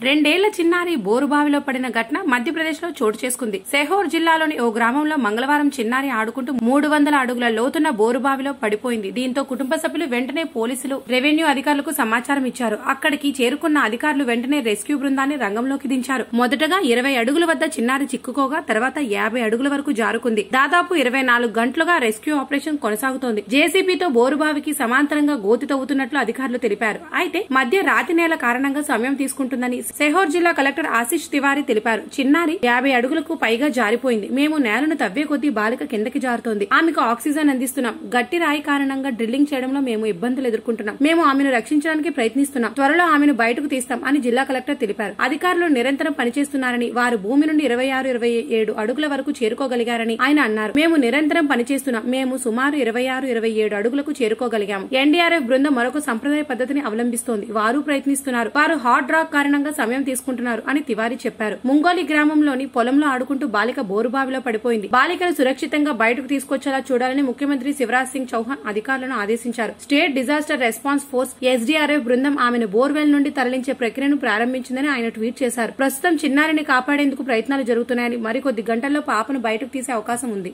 రెండేళ్ల చిన్నారి బోరుబావిలో పడిన ఘటన మధ్యప్రదేశ్ లో చోటు చేసుకుంది సెహోర్ జిల్లాలోని ఓ గ్రామంలో మంగళవారం చిన్నారి ఆడుకుంటూ మూడు వందల అడుగుల లోతున్న బోరుబావిలో పడిపోయింది దీంతో కుటుంబ సభ్యులు వెంటనే పోలీసులు రెవెన్యూ అధికారులకు సమాచారం ఇచ్చారు అక్కడికి చేరుకున్న అధికారులు వెంటనే రెస్క్యూ బృందాన్ని రంగంలోకి దించారు మొదటగా ఇరవై అడుగుల వద్ద చిన్నారి చిక్కుకోగా తర్వాత యాభై అడుగుల వరకు జారుకుంది దాదాపు ఇరవై నాలుగు గంటలుగా రెస్క్యూ ఆపరేషన్ కొనసాగుతోంది జేసీబీతో బోరుబావికి సమాంతరంగా గోతి తవ్వుతున్నట్లు అధికారులు తెలిపారు అయితే మధ్య రాతి నేల కారణంగా సమయం తీసుకుంటుందని సెహోర్ జిల్లా కలెక్టర్ ఆశిష్ తివారీ తెలిపారు చిన్నారి యాభై అడుగులకు పైగా జారిపోయింది మేము నేలను తవ్వే కొద్దీ బాలిక కిందకి జారుతోంది ఆమెకు ఆక్సిజన్ అందిస్తున్నాం గట్టి రాయి కారణంగా డ్రిల్లింగ్ చేయడంలో మేము ఇబ్బందులు ఎదుర్కొంటున్నాం మేము ఆమెను రక్షించడానికి ప్రయత్నిస్తున్నాం త్వరలో ఆమెను బయటకు తీస్తాం అని జిల్లా కలెక్టర్ తెలిపారు అధికారులు నిరంతరం పనిచేస్తున్నారని వారు భూమి నుండి ఇరవై ఆరు ఇరవై ఏడు అడుగుల వరకు చేరుకోగలిగారని ఆయన అన్నారు మేము నిరంతరం పనిచేస్తున్నాం మేము సుమారు ఇరవై ఆరు ఇరవై ఏడు అడుగులకు చేరుకోగలిగాము ఎన్డీఆర్ఎఫ్ బృందం మరొక సంప్రదాయ పద్ధతిని అవలంబిస్తోంది వారు ప్రయత్నిస్తున్నారు వారు హాట్ డ్రాక్ కారణంగా సమయం తీసుకుంటున్నారు అని తివారీ చెప్పారు ముంగోలి గ్రామంలోని పొలంలో ఆడుకుంటూ బాలిక బోరుబావిలో పడిపోయింది బాలికను సురక్షితంగా బయటకు తీసుకొచ్చేలా చూడాలని ముఖ్యమంత్రి శివరాజ్ సింగ్ చౌహాన్ అధికారులను ఆదేశించారు state disaster response force SDRF బృందం ఆమెను బోర్వెల్ నుండి తరలించే ప్రక్రియను ప్రారంభించిందని ఆయన ట్వీట్ చేశారు ప్రస్తుతం చిన్నారిని కాపాడేందుకు ప్రయత్నాలు జరుగుతున్నాయని మరికొద్ది గంటల్లో పాపను బయటకు తీసే అవకాశం ఉంది